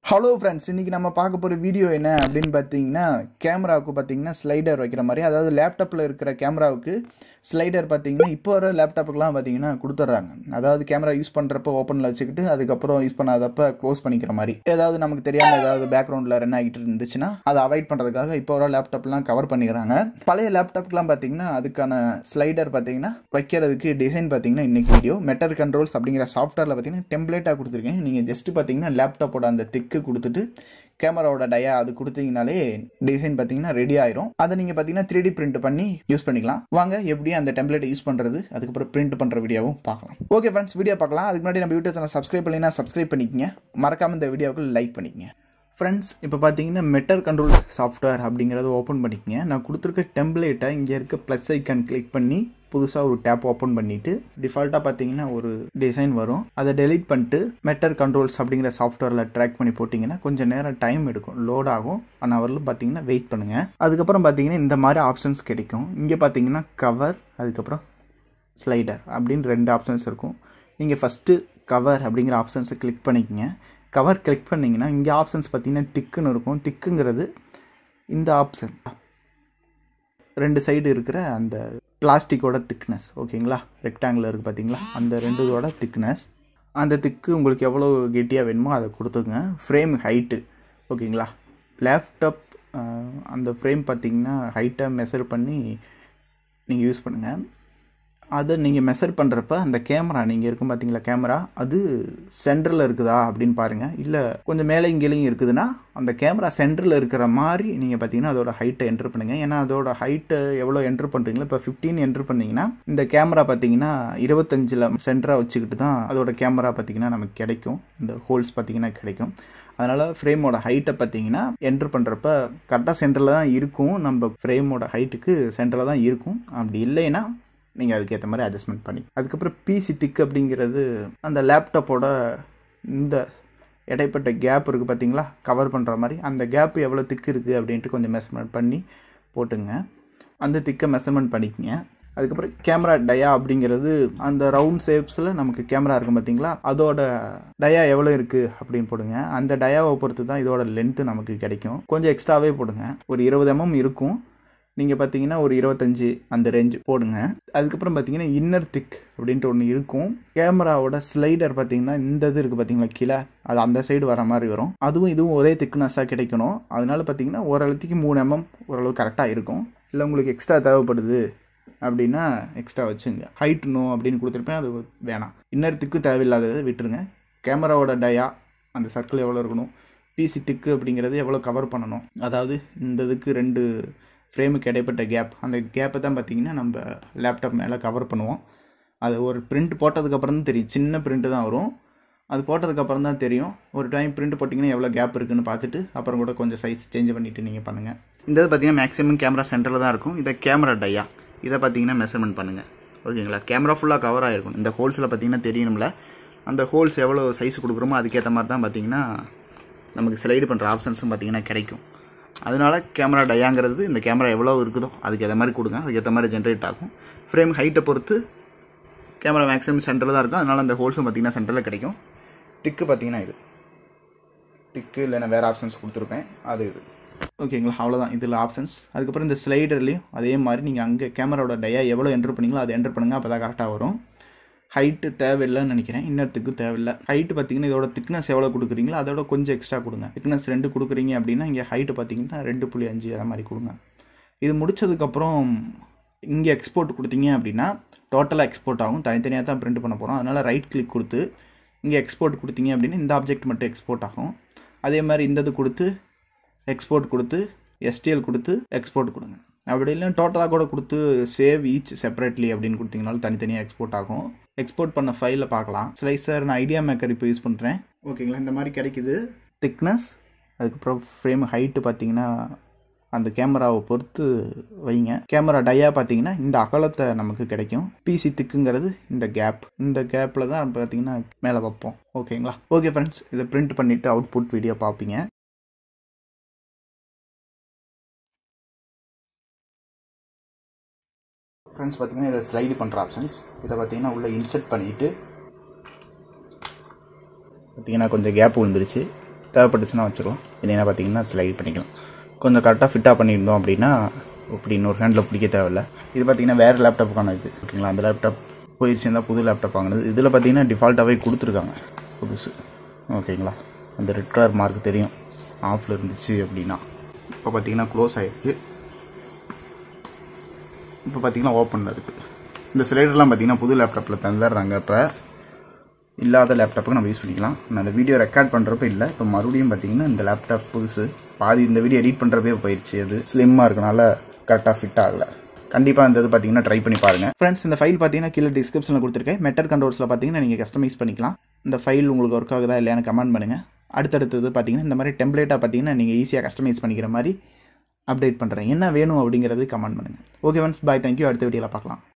hello friends இன்றைக்கி நம்ம பார்க்க போகிற வீடியோ என்ன அப்படின்னு பார்த்தீங்கன்னா கேமராவுக்கு பார்த்தீங்கன்னா ஸ்லைடர் வைக்கிற மாதிரி அதாவது லேப்டாப்பில் இருக்கிற கேமராவுக்கு ஸ்லைடர் பார்த்தீங்கன்னா இப்போ வர லேப்டாப்புக்கெலாம் பார்த்தீங்கன்னா கொடுத்துட்றாங்க அதாவது கேமரா யூஸ் பண்ணுறப்ப ஓப்பனில் வச்சுக்கிட்டு அதுக்கப்புறம் யூஸ் பண்ணாதப்ப க்ளோஸ் பண்ணிக்கிற மாதிரி ஏதாவது நமக்கு தெரியாமல் ஏதாவது பேக்ரவுண்டில் ரன் ஆகிட்டு இருந்துச்சுன்னா அதை அவாய்ட் பண்ணுறதுக்காக இப்போ வர லேப்டாப்லாம் கவர் பண்ணிக்கிறாங்க பழைய லேப்டாப்லாம் பார்த்தீங்கன்னா அதுக்கான ஸ்லைடர் பார்த்தீங்கன்னா வைக்கிறதுக்கு டிசைன் பார்த்தீங்கன்னா இன்றைக்கி வீடியோ மெட்டர் கண்ட்ரோல்ஸ் அப்படிங்கிற சாஃப்ட்வேரில் பார்த்தீங்கன்னா டெம்ப்ளேட்டாக கொடுத்துருக்கேன் நீங்கள் ஜஸ்ட் பார்த்தீங்கன்னா லேப்டாப்போட அந்த திக்கு கொடுத்துட்டு கேமராவோட டயா அது கொடுத்தீங்கனாலே டிசைன் பார்த்தீங்கன்னா ரெடி ஆயிரும் அதை நீங்கள் பார்த்தீங்கன்னா த்ரீ டி பிரிண்ட் பண்ணி யூஸ் பண்ணிக்கலாம் வாங்க எப்படி அந்த டெம்ப்ளேட்டை யூஸ் பண்ணுறது அதுக்கப்புறம் பிரிண்ட் பண்ணுற வீடியோவும் பார்க்கலாம் ஓகே ஃப்ரெண்ட்ஸ் வீடியோ பார்க்கலாம் அதுக்கு முன்னாடி நம்ம யூடியூப் சேனல் சப்ஸ்கிரைப் பண்ணினா சப்ஸ்கிரைப் பண்ணிக்கங்க மறக்காம இந்த வீடியோவுக்கு லைக் பண்ணிக்கங்க ஃப்ரெண்ட்ஸ் இப்போ பார்த்தீங்கன்னா மெட்டர் கண்ட்ரோல் சாஃப்ட்வேர் அப்படிங்கிறத ஓப்பன் பண்ணிக்கங்க நான் கொடுத்துருக்க டெம்ப்ளேட்டை இங்கே இருக்க ப்ளஸ் ஐக்கான் கிளிக் பண்ணி புதுசாக ஒரு டேப் ஓப்பன் பண்ணிவிட்டு டிஃபால்ட்டாக பார்த்தீங்கன்னா ஒரு டிசைன் வரும் அதை டெலீட் பண்ணிட்டு மெட்டர் கண்ட்ரோல்ஸ் அப்படிங்கிற சாஃப்ட்வேரில் ட்ராக் பண்ணி போட்டிங்கன்னா கொஞ்சம் நேரம் டைம் எடுக்கும் லோட் ஆகும் ஒன் ஹவரில் பார்த்தீங்கன்னா வெயிட் பண்ணுங்கள் அதுக்கப்புறம் பார்த்தீங்கன்னா இந்த மாதிரி ஆப்ஷன்ஸ் கிடைக்கும் இங்கே பார்த்தீங்கன்னா கவர் அதுக்கப்புறம் ஸ்லைடர் அப்படின்னு ரெண்டு ஆப்ஷன்ஸ் இருக்கும் நீங்கள் ஃபஸ்ட்டு கவர் அப்படிங்கிற ஆப்ஷன்ஸை கிளிக் பண்ணிக்கங்க கவர் கிளிக் பண்ணிங்கன்னா இங்கே ஆப்ஷன்ஸ் பார்த்தீங்கன்னா திக்குன்னு இருக்கும் திக்குங்கிறது இந்த ஆப்ஷன் ரெண்டு சைடு இருக்கிற அந்த பிளாஸ்டிக்கோட திக்னஸ் ஓகேங்களா ரெக்டாங்கிள் இருக்குது பார்த்தீங்களா அந்த ரெண்டு இதோட திக்னஸ் அந்த திக்கு உங்களுக்கு எவ்வளோ கெட்டியாக வேணுமோ அதை கொடுத்துங்க ஃப்ரேம் ஹைட்டு ஓகேங்களா லேப்டாப் அந்த ஃப்ரேம் பார்த்தீங்கன்னா ஹைட்டை மெஷர் பண்ணி நீங்கள் யூஸ் பண்ணுங்கள் அதை நீங்கள் மெஷர் பண்ணுறப்ப அந்த கேமரா நீங்கள் இருக்கும் பார்த்தீங்களா கேமரா அது சென்டரில் இருக்குதா அப்படின்னு பாருங்கள் இல்லை கொஞ்சம் மேலே கீழேயும் இருக்குதுன்னா அந்த கேமரா சென்டரில் இருக்கிற மாதிரி நீங்கள் பார்த்தீங்கன்னா அதோட ஹைட்டை என்ட்ரு பண்ணுங்கள் ஏன்னா அதோட ஹைட்டை எவ்வளோ என்ட்ரு பண்ணுறீங்களோ இப்போ ஃபிஃப்டீன் என்ட்ரு பண்ணிங்கன்னா இந்த கேமரா பார்த்தீங்கன்னா இருபத்தஞ்சில் சென்டராக வச்சுக்கிட்டு தான் அதோட கேமரா பார்த்தீங்கன்னா நமக்கு கிடைக்கும் இந்த ஹோல்ஸ் பார்த்தீங்கன்னா கிடைக்கும் அதனால் ஃப்ரேமோட ஹைட்டை பார்த்தீங்கன்னா என்ட்ரு பண்ணுறப்ப கரெக்டாக சென்டரில் தான் இருக்கும் நம்ம ஃப்ரேமோட ஹைட்டுக்கு சென்டரில் தான் இருக்கும் அப்படி இல்லைன்னா நீங்கள் அதுக்கேற்ற மாதிரி அட்ஜஸ்ட்மெண்ட் பண்ணி அதுக்கப்புறம் பிசி திக் அப்படிங்கிறது அந்த லேப்டாப்போட இந்த இடைப்பட்ட கேப் இருக்குது பார்த்தீங்களா கவர் பண்ணுற மாதிரி அந்த கேப் எவ்வளோ திக்கு இருக்குது அப்படின்ட்டு கொஞ்சம் மெஷர்மெண்ட் பண்ணி போட்டுங்க அந்த திக்கை மெஷர்மெண்ட் பண்ணிக்கங்க அதுக்கப்புறம் கேமரா டயா அப்படிங்கிறது அந்த ரவுண்ட் ஷேப்ஸில் நமக்கு கேமரா இருக்கும் பார்த்தீங்களா அதோட டயா எவ்வளோ இருக்குது அப்படின்னு போடுங்க அந்த டயாவை பொறுத்து தான் இதோட லென்த்து நமக்கு கிடைக்கும் கொஞ்சம் எக்ஸ்ட்ராவே போடுங்க ஒரு இருபது எம்எம் இருக்கும் நீங்கள் பார்த்தீங்கன்னா ஒரு இருபத்தஞ்சி அந்த ரேஞ்சு போடுங்க அதுக்கப்புறம் பார்த்தீங்கன்னா இன்னர் திக் அப்படின்ட்டு ஒன்று இருக்கும் கேமராவோட ஸ்லைடர் பார்த்தீங்கன்னா இந்த இது இருக்குது பார்த்தீங்களா கீழே அது அந்த சைடு வர மாதிரி வரும் அதுவும் இதுவும் ஒரே திக்னஸாக கிடைக்கணும் அதனால பார்த்தீங்கன்னா ஓரளவுக்கு மூணு எம்எம் ஓரளவு கரெக்டாக இருக்கும் இல்லை உங்களுக்கு எக்ஸ்ட்ரா தேவைப்படுது அப்படின்னா எக்ஸ்ட்ரா வச்சுங்க ஹைட்னும் அப்படின்னு கொடுத்துருப்பேன் அது வேணாம் இன்னர் திக்கு தேவையில்லாததை விட்டுருங்க கேமராவோட டயா அந்த சர்க்கிள் எவ்வளோ இருக்கணும் பிசி திக்கு அப்படிங்கிறது எவ்வளோ கவர் பண்ணணும் அதாவது இந்த இதுக்கு ரெண்டு ஃப்ரேமுக்கு இடைப்பட்ட கேப் அந்த கேப்பை தான் பார்த்தீங்கன்னா நம்ம லேப்டாப் மேலே கவர் பண்ணுவோம் அது ஒரு பிரிண்ட் போட்டதுக்கப்புறம் தான் தெரியும் சின்ன பிரிண்ட்டு தான் வரும் அது போட்டதுக்கப்புறம் தான் தெரியும் ஒரு டைம் பிரிண்ட் போட்டிங்கன்னா எவ்வளோ கேப் இருக்குன்னு பார்த்துட்டு அப்புறம் கூட கொஞ்சம் சைஸ் சேஞ்ச் பண்ணிவிட்டு நீங்கள் பண்ணுங்கள் இந்த இது பார்த்தீங்கன்னா மேக்ஸிமம் கேமரா சென்டரில் தான் இருக்கும் இதை கேமரா டையா இதை பார்த்தீங்கன்னா மெஷர்மெண்ட் பண்ணுங்கள் ஓகேங்களா கேமரா ஃபுல்லாக கவர் ஆகிருக்கும் இந்த ஹோல்ஸில் பார்த்தீங்கன்னா தெரியணும்ல அந்த ஹோல்ஸ் எவ்வளோ சைஸ் கொடுக்குறோமோ அதுக்கேற்ற மாதிரி தான் பார்த்தீங்கன்னா நமக்கு ஸ்லைடு பண்ணுற ஆப்ஷன்ஸும் பார்த்தீங்கன்னா கிடைக்கும் அதனால கேமரா டயாங்கிறது இந்த கேமரா எவ்வளோ இருக்குதோ அதுக்கு ஏற்ற மாதிரி கொடுங்க அதுக்கு ஏற்ற மாதிரி ஜென்ரேட் ஆகும் ஃப்ரேம் ஹைட்டை பொறுத்து கேமரா மேக்ஸிமம் சென்டரில் தான் இருக்கும் அதனால் அந்த ஹோல்ஸும் பார்த்தீங்கன்னா சென்டரில் கிடைக்கும் திக்கு பார்த்தீங்கன்னா இது திக்கு இல்லைன்னா வேறு ஆப்ஷன்ஸ் கொடுத்துருப்பேன் அது இது ஓகேங்களா அவ்வளோதான் இதில் ஆப்ஷன்ஸ் அதுக்கப்புறம் இந்த ஸ்லைடர்லேயும் அதே மாதிரி நீங்கள் அங்கே கேமராவோட டயா எவ்வளோ என்ட்ரு பண்ணீங்களோ அதை என்ட்ரு பண்ணுங்கள் அப்போ தான் கரெக்டாக வரும் ஹைட்டு தேவையில்லைன்னு நினைக்கிறேன் இன்னத்துக்கு தேவையில்லை ஹைட்டு பார்த்தீங்கன்னா இதோட திக்னஸ் எவ்வளோ கொடுக்குறீங்களோ அதோட கொஞ்சம் எக்ஸ்ட்ரா கொடுங்க திக்னஸ் ரெண்டு கொடுக்குறீங்க அப்படின்னா இங்கே ஹைட்டு பார்த்தீங்கன்னா ரெண்டு புள்ளி அஞ்சு அதை மாதிரி கொடுங்க இது முடிச்சதுக்கப்புறம் இங்கே எக்ஸ்போர்ட் கொடுத்தீங்க அப்படின்னா டோட்டலாக எக்ஸ்போர்ட் ஆகும் தனித்தனியாக தான் பிரிண்ட் பண்ண போகிறோம் அதனால் ரைட் கிளிக் கொடுத்து இங்கே எக்ஸ்போர்ட் கொடுத்தீங்க அப்படின்னா இந்த ஆப்ஜெக்ட் மட்டும் எக்ஸ்போர்ட் ஆகும் அதே மாதிரி இந்த இது கொடுத்து எக்ஸ்போர்ட் கொடுத்து எஸ்டிஎல் கொடுத்து எக்ஸ்போர்ட் கொடுங்க அப்படி இல்லை டோட்டலாக கூட கொடுத்து சேவ் ஈச் செப்பரேட்லி அப்படின்னு கொடுத்தீங்கனாலும் தனித்தனியாக எக்ஸ்போர்ட் ஆகும் எக்ஸ்போர்ட் பண்ண ஃபைலில் பார்க்கலாம் ஸ்லைசர் நான் ஐடியா மேக்கர் இப்போ யூஸ் பண்ணுறேன் ஓகேங்களா இந்த மாதிரி கிடைக்குது திக்னஸ் அதுக்கப்புறம் ஃப்ரேம் ஹைட்டு பார்த்தீங்கன்னா அந்த கேமராவை பொறுத்து வைங்க கேமரா டயா பார்த்தீங்கன்னா இந்த அகலத்தை நமக்கு கிடைக்கும் பிசி திக்குங்கிறது இந்த கேப் இந்த கேப்பில் தான் பார்த்தீங்கன்னா மேலே வைப்போம் ஓகேங்களா ஓகே ஃப்ரெண்ட்ஸ் இதை பிரிண்ட் பண்ணிவிட்டு அவுட்புட் வீடியோ பார்ப்பீங்க ஃப்ரெண்ட்ஸ் பார்த்தீங்கன்னா இதை ஸ்லைடு பண்ணுற ஆப்ஷன்ஸ் இதை பார்த்தீங்கன்னா உள்ளே இன்செர்ட் பண்ணிவிட்டு பார்த்தீங்கன்னா கொஞ்சம் கேப் விழுந்துருச்சு தேவைப்பட்டுச்சுன்னா வச்சுக்கலாம் இல்லைன்னா பார்த்தீங்கன்னா ஸ்லைட் பண்ணிக்கலாம் கொஞ்சம் கரெக்டாக ஃபிட்டாக பண்ணியிருந்தோம் அப்படின்னா இப்படி இன்னொரு ஹேண்டில் பிடிக்க தேவையில்ல இது பார்த்தீங்கன்னா வேறு லேப்டாப்புக்கான இது ஓகேங்களா அந்த லேப்டாப் போயிடுச்சுருந்தா புது லேப்டாப் வாங்கினது இதில் பார்த்தீங்கன்னா டிஃபால்ட்டாகவே கொடுத்துருக்காங்க புதுசு ஓகேங்களா அந்த ரெட் கலர் மார்க் தெரியும் ஆஃபில் இருந்துச்சு அப்படின்னா இப்போ பார்த்தீங்கன்னா க்ளோஸ் ஆகிருக்கு இப்போ பார்த்தீங்கன்னா ஓப்பனில் இருக்குது இந்த ஸ்லைடர்லாம் பார்த்தீங்கன்னா புது லேப்டாப்பில் தந்துடுறாங்க இப்போ இல்லாத லேப்டாப்புக்கு நம்ம யூஸ் பண்ணிக்கலாம் நான் இந்த வீடியோ ரெக்கார்ட் பண்ணுறப்ப இல்லை இப்போ மறுபடியும் பார்த்தீங்கன்னா இந்த லேப்டாப் புதுசு பாதி இந்த வீடியோ எடிட் பண்ணுறப்பே போயிடுச்சு அது ஸ்லிம்மாக இருக்கனால கரெக்டாக ஃபிட் ஆகலை கண்டிப்பாக இந்த இது பார்த்தீங்கன்னா ட்ரை பண்ணி பாருங்கள் ஃப்ரெண்ட்ஸ் இந்த ஃபைல் பார்த்தீங்கன்னா கீழே டிஸ்கிரிப்ஷனில் கொடுத்துருக்கேன் மெட்டர் கண்ட்ரோல்ஸில் பார்த்தீங்கன்னா நீங்கள் கஸ்டமைஸ் பண்ணிக்கலாம் இந்த ஃபைல் உங்களுக்கு ஒர்க் ஆகுதா இல்லையான்னு கமெண்ட் பண்ணுங்கள் அடுத்தடுத்தது பார்த்தீங்கன்னா இந்த மாதிரி டெம்ப்ளேட்டாக பார்த்தீங்கன்னா நீங்கள் ஈஸியாக கஸ்டமைஸ் பண்ணிக்கிற மாதிரி அப்டேட் பண்ணுறேன் என்ன வேணும் அப்படிங்கிறது கமெண்ட் பண்ணுங்கள் ஓகே ஒன்ஸ் பாய் தேங்க்யூ அடுத்த வீடியோவில் பார்க்கலாம்